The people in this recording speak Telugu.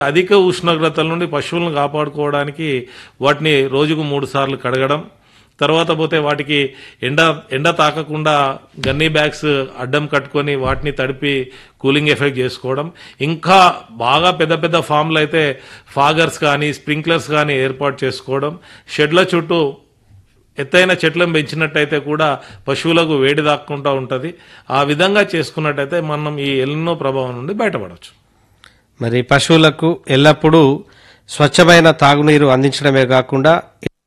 అధిక ఉష్ణోగ్రతల నుండి పశువులను కాపాడుకోవడానికి వాటిని రోజుకు మూడు సార్లు కడగడం తర్వాత పోతే వాటికి ఎండ ఎండ తాకకుండా గన్నీ బ్యాగ్స్ అడ్డం కట్టుకొని వాటిని తడిపి కూలింగ్ ఎఫెక్ట్ చేసుకోవడం ఇంకా బాగా పెద్ద పెద్ద ఫామ్లు అయితే ఫాగర్స్ కానీ స్ప్రింక్లర్స్ కానీ ఏర్పాటు చేసుకోవడం షెడ్ల చుట్టూ ఎత్తైన చెట్లను పెంచినట్టయితే కూడా పశువులకు వేడి దాక్కుంటూ ఉంటుంది ఆ విధంగా చేసుకున్నట్టయితే మనం ఈ ఎల్నో ప్రభావం నుండి బయటపడవచ్చు మరి పశువులకు ఎల్లప్పుడూ స్వచ్ఛమైన తాగునీరు అందించడమే కాకుండా